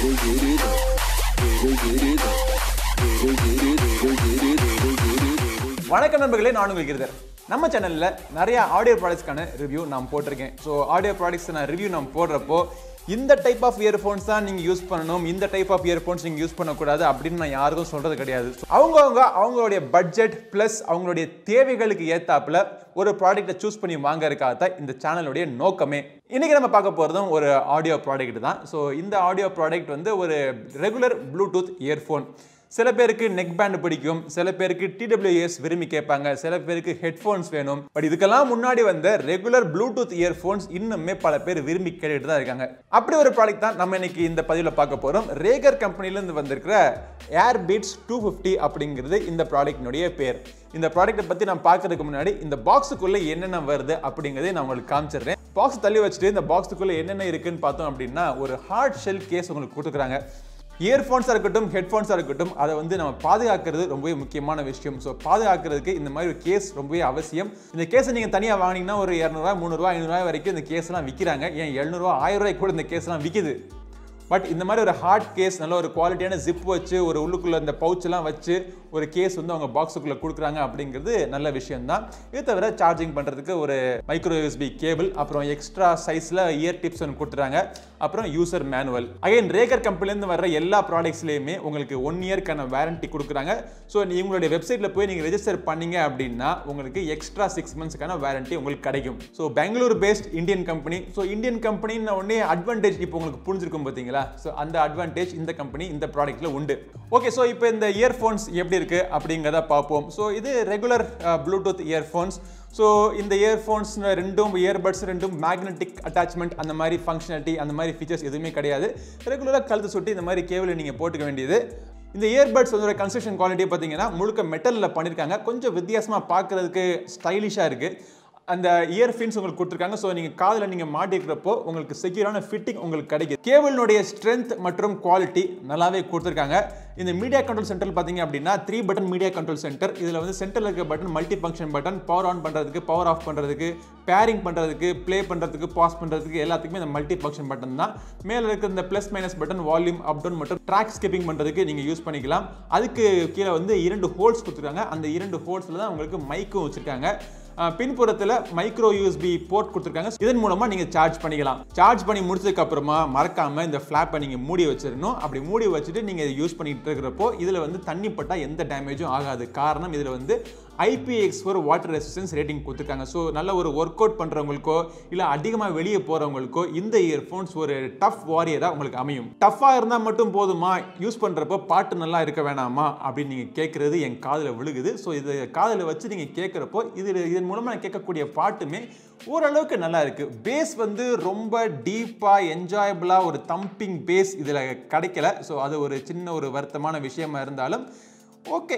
வணக்கம் நண்பர்களே நான் உங்கள் கிருதர் நம்ம சேனல்ல நிறைய ஆடியோ ப்ராடக்ட்ஸ்க்கான ரிவ்யூ நான் போட்டிருக்கேன் ஸோ ஆடியோ ப்ராடக்ட்ஸ் நான் ரிவ்யூ நான் போடுறப்போ இந்த டைப் ஆஃப் இயர்ஃபோன்ஸ் தான் நீங்கள் யூஸ் பண்ணணும் இந்த டைப் ஆஃப் இயர்ஃபோன்ஸ் நீங்கள் யூஸ் பண்ணக்கூடாது அப்படின்னு நான் யாருக்கும் சொல்கிறது கிடையாது So, அவங்கவங்க அவங்களுடைய பட்ஜெட் ப்ளஸ் அவங்களுடைய தேவைகளுக்கு ஏத்தாப்புல ஒரு ப்ராடக்ட்டை சூஸ் பண்ணி வாங்கறதுக்காக தான் இந்த சேனலுடைய நோக்கமே இன்னைக்கு நம்ம பார்க்க போகிறதும் ஒரு ஆடியோ ப்ராடக்ட் தான் ஸோ இந்த ஆடியோ ப்ராடக்ட் வந்து ஒரு ரெகுலர் ப்ளூடூத் இயர்ஃபோன் சில பேருக்கு நெக் பேண்ட் பிடிக்கும் சில பேருக்கு டிடபிள்யூஎஸ் விரும்பி கேட்பாங்க சில பேருக்கு ஹெட்ஃபோன்ஸ் வேணும் பட் இதுக்கெல்லாம் முன்னாடி வந்த ரெகுலர் ப்ளூடூத் இயர்ஃபோன்ஸ் இன்னுமே பல பேர் விரும்பி கேட்டுட்டு தான் இருக்காங்க அப்படி ஒரு ப்ராடக்ட் தான் நம்ம இன்னைக்கு இந்த பதிவில் பார்க்க போகிறோம் ரேகர் கம்பெனிலேருந்து வந்திருக்கிற ஏர் பீட்ஸ் டூ ஃபிஃப்டி அப்படிங்கிறது இந்த ப்ராடக்டினுடைய பேர் இந்த ப்ராடக்ட்டை பற்றி நான் பார்க்கறதுக்கு முன்னாடி இந்த பாக்ஸுக்குள்ளே என்னென்ன வருது அப்படிங்கிறதை நான் உங்களுக்கு காமிச்சிடுறேன் பாக்ஸ் தள்ளி வச்சுட்டு இந்த பாக்ஸுக்குள்ளே என்னென்ன இருக்குன்னு பார்த்தோம் அப்படின்னா ஒரு ஹார்ட் ஷெல் கேஸ் உங்களுக்கு கொடுத்துருக்காங்க இயர்ஃபோன்ஸாக இருக்கட்டும் ஹெட்ஃபோன்ஸாக இருக்கட்டும் அதை வந்து நம்ம பாதுகாக்கிறது ரொம்பவே முக்கியமான விஷயம் ஸோ பாதுகாக்கிறதுக்கு இந்த மாதிரி ஒரு கேஸ் ரொம்பவே அவசியம் இந்த கேஸை நீங்கள் தனியாக வாங்கினீங்கன்னா ஒரு இரநூறுவா முந்நூறுவா ஐநூறுரூவா வரைக்கும் இந்த கேஸ்லாம் விற்கிறாங்க ஏன் எழுநூறுவா ஆயிரம் ரூபாய்க்கு கூட இந்த கேஸ்லாம் விற்கிது பட் இந்த மாதிரி ஒரு ஹார்ட் கேஸ் நல்ல ஒரு குவாலிட்டியான ஜிப் வச்சு ஒரு உள்ளுக்குள்ள இந்த பவுச்செல்லாம் வச்சு ஒரு கேஸ் வந்து அவங்க பாக்ஸுக்குள்ளே கொடுக்குறாங்க அப்படிங்கிறது நல்ல விஷயம் தான் இது தவிர சார்ஜிங் பண்ணுறதுக்கு ஒரு மைக்ரோ யூஎஸ்பி கேபிள் அப்புறம் எக்ஸ்ட்ரா சைஸில் இயர் டிப்ஸ் ஒன்று கொடுத்துறாங்க அப்புறம் யூசர் மேனுவல் அகைன் ரேகர் கம்பெனிலேருந்து வர்ற எல்லா ப்ராடக்ட்ஸ்லேயுமே உங்களுக்கு ஒன் இயர்க்கான வாரண்டி கொடுக்குறாங்க ஸோ உங்களுடைய வெப்சைட்டில் போய் நீங்கள் ரெஜிஸ்டர் பண்ணீங்க அப்படின்னா உங்களுக்கு எக்ஸ்ட்ரா சிக்ஸ் மந்த்ஸ்க்கான வாரண்டி உங்களுக்கு கிடைக்கும் so Bangalore based Indian company so Indian கம்பெனின்னு உடனே அட்வான்டேஜ் இப்போ உங்களுக்கு புரிஞ்சிருக்கும் பார்த்தீங்களா ஸோ அந்த அட்வான்டேஜ் இந்த கம்பெனி இந்த ப்ராடக்ட்டில் உண்டு ஓகே ஸோ இப்போ இந்த இயர்ஃபோன்ஸ் எப்படி இருக்குது அப்படிங்கிறத பார்ப்போம் ஸோ இது ரெகுலர் ப்ளூடூத் இயர்ஃபோன்ஸ் ஸோ இந்த இயர்ஃபோன்ஸ் ரெண்டும் இயர்பட்ஸ் ரெண்டும் மேக்னெட்டிக் அட்டாச்மெண்ட் அந்த மாதிரி ஃபங்க்ஷனாலிட்டி அந்த மாதிரி ஃபீச்சர்ஸ் எதுவுமே கிடையாது ரெகுலராக கழுத்து சுட்டி இந்த மாதிரி கேபிளை நீங்கள் போட்டுக்க வேண்டியது இந்த இயர்பட்ஸ் வந்து கன்ஸ்ட்ரக்ஷன் குவாலிட்டி பார்த்தீங்கன்னா முழுக்க மெட்டலில் பண்ணியிருக்காங்க கொஞ்சம் வித்தியாசமாக பார்க்குறதுக்கு ஸ்டைலிஷாக இருக்குது அந்த இயர் ஃபின்ஸ் உங்களுக்கு கொடுத்துருக்காங்க ஸோ நீங்கள் காதில் நீங்கள் மாட்டிருக்கிறப்போ உங்களுக்கு செக்யூரான ஃபிட்டிங் உங்களுக்கு கிடைக்குது கேபிளினுடைய ஸ்ட்ரென்த் மற்றும் குவாலிட்டி நல்லாவே கொடுத்துருக்காங்க இந்த மீடியா கண்ட்ரோல் சென்டர் பார்த்தீங்க அப்படின்னா three button media control centre இதில் வந்து சென்டரில் இருக்க button multi function button power on பண்ணுறதுக்கு பவர் ஆஃப் பண்ணுறதுக்கு பேரிங் பண்ணுறதுக்கு ப்ளே பண்ணுறதுக்கு பாஸ் பண்ணுறதுக்கு எல்லாத்துக்குமே இந்த மல்டி ஃபங்க்ஷன் பட்டன் தான் மேலே இருக்க இந்த plus minus button volume up down மற்றும் ட்ராக் ஸ்கிப்பிங் பண்ணுறதுக்கு நீங்கள் யூஸ் பண்ணிக்கலாம் அதுக்கு கீழே வந்து இரண்டு ஹோல்ஸ் கொடுத்துருக்காங்க அந்த இரண்டு ஹோல்ஸில் தான் உங்களுக்கு மைக்கும் வச்சுருக்காங்க பின்புறத்தில் மைக்ரோ யூஎஸ்பி போர்ட் கொடுத்துருக்காங்க இதன் மூலமா நீங்க சார்ஜ் பண்ணிக்கலாம் சார்ஜ் பண்ணி முடிச்சதுக்கு அப்புறமா மறக்காம இந்த ஃபிளாப்பை நீங்க மூடி வச்சிடணும் அப்படி மூடி வச்சுட்டு நீங்க யூஸ் பண்ணிட்டு இருக்கிறப்போ இதுல வந்து தண்ணி பட்டா எந்த டேமேஜும் ஆகாது காரணம் இதுல வந்து IPX four water resistance rating கொடுத்துருக்காங்க ஸோ நல்ல ஒரு ஒர்க் அவுட் பண்ணுறவங்களுக்கோ இல்லை அதிகமாக வெளியே போகிறவங்களுக்கோ இந்த இயர்ஃபோன்ஸ் ஒரு டஃப் வாரியராக உங்களுக்கு அமையும் டஃப்பாக இருந்தால் மட்டும் போதுமா யூஸ் பண்ணுறப்போ பாட்டு நல்லா இருக்க வேணாமா அப்படின்னு நீங்கள் கேட்குறது என் காதில் விழுகுது ஸோ இது காதில் வச்சு நீங்கள் கேட்குறப்போ இது இதன் மூலமாக நான் கேட்கக்கூடிய பாட்டுமே ஓரளவுக்கு நல்லா இருக்கு பேஸ் வந்து ரொம்ப டீப்பாக என்ஜாயபிளாக ஒரு தம்பிங் பேஸ் இதில் கிடைக்கல ஸோ அது ஒரு சின்ன ஒரு வருத்தமான விஷயமா இருந்தாலும் ஓகே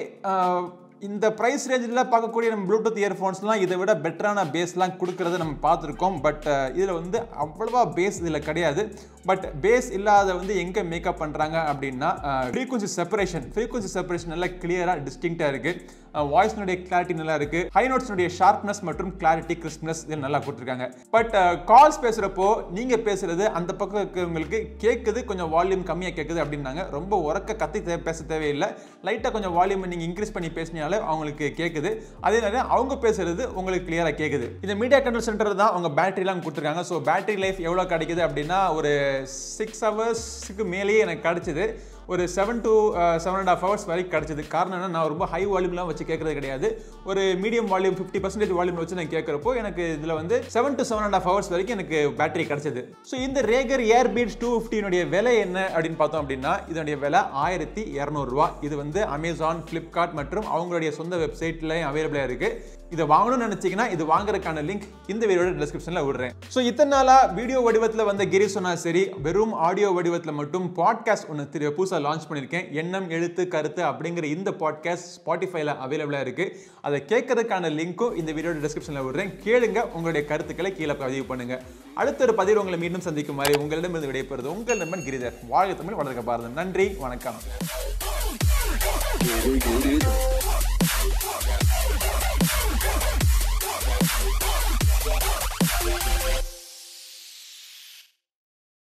இந்த ப்ரைஸ் ரேஞ்சில் பார்க்கக்கூடிய நம்ம ப்ளூடூத் இயர்ஃபோன்ஸ்லாம் இதை விட பெட்டரான பேஸ்லாம் கொடுக்கறத நம்ம பார்த்துருக்கோம் பட் இதில் வந்து அவ்வளோவா பேஸ் இதில் கிடையாது பட் பேஸ் இல்லாத வந்து எங்கே மேக்கப் பண்ணுறாங்க அப்படின்னா ஃப்ரீக்வன்சி செப்பரேஷன் ஃப்ரீக்வன்சி செப்பரேஷன் நல்லா கிளியராக டிஸ்டிங்டாக இருக்குது வாய்ஸ்னுடைய கிளாரிட்டி நல்லா இருக்குது ஹை நோட்ஸ்னுடைய ஷார்ப்னஸ் மற்றும் கிளாரிட்டி கிறிஸ்ப்னஸ் இதில் நல்லா கொடுத்துருக்காங்க பட் கால்ஸ் பேசுகிறப்போ நீங்கள் பேசுகிறது அந்த பக்கம் இருக்கிறவங்களுக்கு கேட்குது கொஞ்சம் வால்யூம் கம்மியாக கேட்குது அப்படின்னாங்க ரொம்ப உறக்க கத்தி தே பேச தேவையில்லை லைட்டாக கொஞ்சம் வால்யூம் நீங்கள் இன்க்ரீஸ் பண்ணி பேசினாலே அவங்களுக்கு கேட்குது அதே நேரம் அவங்க பேசுறது உங்களுக்கு கிளியராக கேட்குது இந்த மீடியா கண்ட்ரோல் சென்டர் தான் அவங்க பேட்டரிலாம் கொடுத்துருக்காங்க ஸோ பேட்டரி லைஃப் எவ்வளோ கிடைக்குது அப்படின்னா ஒரு சிக்ஸ் ஹவர்ஸுக்கு மேலேயே எனக்கு கிடச்சிது ஒரு seven to seven and half hours வரைக்கும் கிடச்சிது காரணம் என்ன நான் ரொம்ப ஹை வால்யூம்லாம் வச்சு கேட்கறது கிடையாது ஒரு medium volume fifty percentage volume வச்சு நான் கேட்குறப்போ எனக்கு இதில் வந்து seven to seven and half hours வரைக்கும் எனக்கு பேட்டரி கிடச்சிது ஸோ இந்த ரேகர் ஏர் பீட்ஸ் டூ ஃபிஃப்டினுடைய விலை என்ன அப்படின்னு பார்த்தோம் அப்படின்னா இதனுடைய விலை ஆயிரத்தி இரநூறுவா இது வந்து அமேசான் ஃப்ளிப்கார்ட் மற்றும் அவங்களுடைய சொந்த வெப்சைட்லையும் அவைலபிளாக இருக்குது இதை வாங்கணும்னு நினச்சிங்கன்னா இது வாங்குறதுக்கான லிங்க் இந்த வீடியோட டிஸ்கிரிப்ஷனில் விடுறேன் ஸோ இத்தனை நாளாக வீடியோ வடிவத்தில் வந்த கிரி சொன்னா சரி வெறும் ஆடியோ வடிவத்தில் மட்டும் பாட்காஸ்ட் ஒன்று திரு புதுசாக லான்ச் பண்ணியிருக்கேன் எண்ணம் எழுத்து கருத்து அப்படிங்கிற இந்த பாட்காஸ்ட் ஸ்பாட்டிஃபைல அவைலபிளாக இருக்குது அதை கேட்கறதுக்கான லிங்க்கும் இந்த வீடியோட டிஸ்கிரிப்ஷனில் விடுறேன் கேளுங்க உங்களுடைய கருத்துக்களை கீழே பதிவு பண்ணுங்க அடுத்த ஒரு பதிவு உங்களை மீண்டும் சந்திக்கும் மாதிரி உங்களிடமிருந்து விடைபெறுது உங்கள் நண்பன் கிரிதர் வாழ்க தமிழ் வளர்க்க பாரதம் நன்றி வணக்கம் Get it, get it.